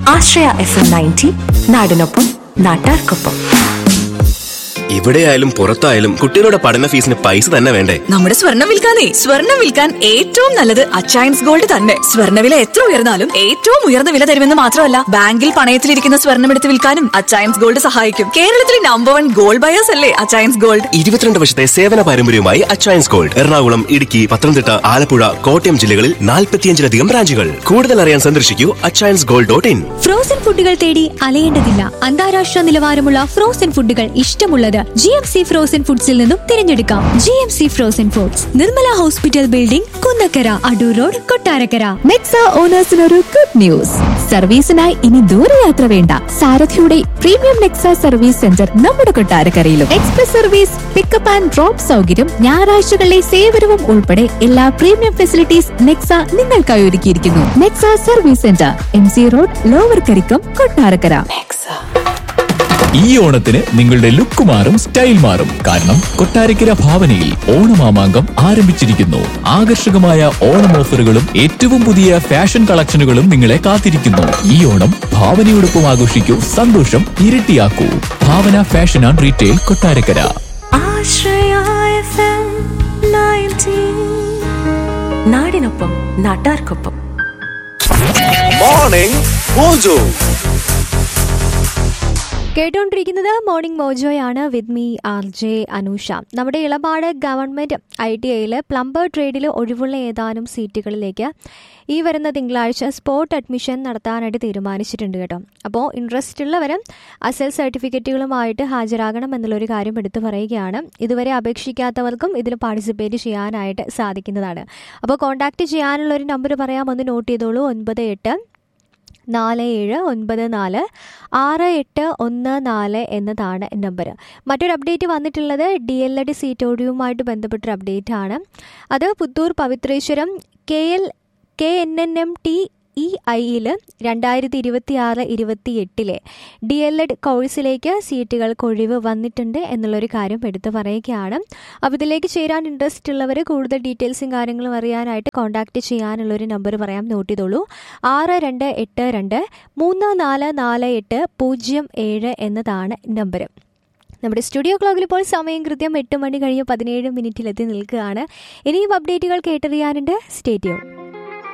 ആശ്രയ FM ninety നയൻറ്റി നാടിനൊപ്പം നാട്ടാർക്കൊപ്പം എവിടെയായാലും പുറത്തായാലും കുട്ടികളുടെ പഠന ഫീസിന് പൈസ തന്നെ വേണ്ടേ നമ്മുടെ സ്വർണം വിൽക്കാനേ സ്വർണം വിൽക്കാൻ ഏറ്റവും നല്ലത് അച്ചയൻസ് ഗോൾഡ് തന്നെ സ്വർണ്ണവില എത്ര ഉയർന്നാലും ഏറ്റവും ഉയർന്ന വില തരുമെന്ന് മാത്രമല്ല ബാങ്കിൽ പണയത്തിലിരിക്കുന്ന സ്വർണം എടുത്ത് വിൽക്കാനും അച്ചയൻസ് ഗോൾഡ് സഹായിക്കും കേരളത്തിലെ നമ്പർ വൺ ഗോൾഡ് ബയേഴ്സ് അല്ലേ അച്ചയൻസ് ഗോൾഡ് ഇരുപത്തിരണ്ട് വർഷത്തെ സേവന പാരമ്പര്യവുമായി അച്ചയൻസ് ഗോൾഡ് എറണാകുളം ഇടുക്കി പത്തനംതിട്ട ആലപ്പുഴ കോട്ടയം ജില്ലകളിൽ നാൽപ്പത്തിയഞ്ചിലധികം ബ്രാഞ്ചുകൾ കൂടുതൽ അറിയാൻ സന്ദർശിക്കൂ Achayans gold dot in frozen ഫുഡുകൾ തേടി അലയേണ്ടതില്ല അന്താരാഷ്ട്ര നിലവാരമുള്ള ഫ്രോസൺ ഫുഡുകൾ ഇഷ്ടമുള്ളത് ജി എം സി ഫ്രോസൺ ഫുഡ്സിൽ നിന്നും തിരഞ്ഞെടുക്കാം G M C frozen foods Nirmala hospital building Kunnakkara Adoor road Kottarakkara Nexa ഓണേഴ്സിനൊരു ഗുഡ് ന്യൂസ് സർവീസിനായി ഇനി ദൂരയാത്ര വേണ്ട സാരഥിയുടെ പ്രീമിയം നെക്സ സർവീസ് സെന്റർ നമ്മുടെ കൊട്ടാരക്കരയിലും express service pickup and drop സൗകര്യം ഞായറാഴ്ചകളിലെ സേവനവും ഉൾപ്പെടെ എല്ലാ പ്രീമിയം ഫെസിലിറ്റീസ് നെക്സ നിങ്ങൾക്കായി ഒരുക്കിയിരിക്കുന്നു Nexa service centre M C road lower Karikkam Kottarakkara ഈ ഓണത്തിന് നിങ്ങളുടെ ലുക്ക് മാറും സ്റ്റൈൽ മാറും കാരണം കൊട്ടാരക്കര ഭാവനയിൽ ഓണമാമാങ്കം ആരംഭിച്ചിരിക്കുന്നു ആകർഷകമായ ഓണം ഓഫറുകളും ഏറ്റവും പുതിയ ഫാഷൻ കളക്ഷനുകളും നിങ്ങളെ കാത്തിരിക്കുന്നു ഈ ഓണം ഭാവനയോടൊപ്പം ആഘോഷിക്കൂ സന്തോഷം ഇരട്ടിയാക്കൂ Bhavana fashion and retail Kottarakkara Ashraya FM ninety നയൻറ്റി നാടിനൊപ്പം നാട്ടാർക്കൊപ്പം മോർണിംഗ് മോജോ കേട്ടുകൊണ്ടിരിക്കുന്നത് മോർണിംഗ് മോജോയാണ് with me R J Anusha നമ്മുടെ ഇളപാട് ഗവൺമെന്റ് ഐ ടി ഐയിൽ പ്ലംബർ ട്രേഡിൽ ഒഴിവുള്ള ഏതാനും സീറ്റുകളിലേക്ക് ഈ വരുന്ന തിങ്കളാഴ്ച സ്പോട്ട് അഡ്മിഷൻ നടത്താനായിട്ട് തീരുമാനിച്ചിട്ടുണ്ട് കേട്ടോ അപ്പോൾ ഇൻട്രസ്റ്റ് ഉള്ളവർ അസൽ സർട്ടിഫിക്കറ്റുകളുമായിട്ട് ഹാജരാകണം എന്നുള്ളൊരു കാര്യം എടുത്തു പറയുകയാണ് ഇതുവരെ അപേക്ഷിക്കാത്തവർക്കും ഇതിൽ പാർട്ടിസിപ്പേറ്റ് ചെയ്യാനായിട്ട് സാധിക്കുന്നതാണ് അപ്പോൾ കോൺടാക്റ്റ് ചെയ്യാനുള്ള ഒരു നമ്പർ പറയാം ഒന്ന് നോട്ട് ചെയ്തോളൂ ഒൻപത് എട്ട് നാല് ഏഴ് ഒൻപത് നാല് ആറ് എട്ട് ഒന്ന് നാല് എന്നതാണ് നമ്പർ മറ്റൊരു അപ്ഡേറ്റ് വന്നിട്ടുള്ളത് ഡി എൽ എഡ് സീറ്റോഡിയുമായിട്ട് ബന്ധപ്പെട്ടൊരു അപ്ഡേറ്റ് ആണ് അത് Puthur Pavithreswaram K L K N N M T E ഐയിൽ രണ്ടായിരത്തി ഇരുപത്തി ആറ് ഇരുപത്തി എട്ടിലെ ഡി എൽ എഡ് കോഴ്സിലേക്ക് സീറ്റുകൾക്ക് ഒഴിവ് വന്നിട്ടുണ്ട് എന്നുള്ളൊരു കാര്യം എടുത്തു പറയുകയാണ് അപ്പോൾ ഇതിലേക്ക് ചേരാൻ ഇൻട്രസ്റ്റ് ഉള്ളവർ കൂടുതൽ ഡീറ്റെയിൽസും കാര്യങ്ങളും അറിയാനായിട്ട് കോൺടാക്റ്റ് ചെയ്യാനുള്ളൊരു നമ്പർ പറയാം നോട്ട് ചെയ്തോളൂ ആറ് രണ്ട് എട്ട് രണ്ട് മൂന്ന് നാല് നാല് എട്ട് പൂജ്യം ഏഴ് എന്നതാണ് നമ്പർ നമ്മുടെ സ്റ്റുഡിയോ ക്ലോക്കിൽ ഇപ്പോൾ സമയം കൃത്യം എട്ട് മണി കഴിഞ്ഞ് പതിനേഴ് മിനിറ്റിലെത്തി നിൽക്കുകയാണ് ഇനിയും അപ്ഡേറ്റുകൾ കേട്ടറിയാനുണ്ട് സ്റ്റേറ്റ്യൂൺ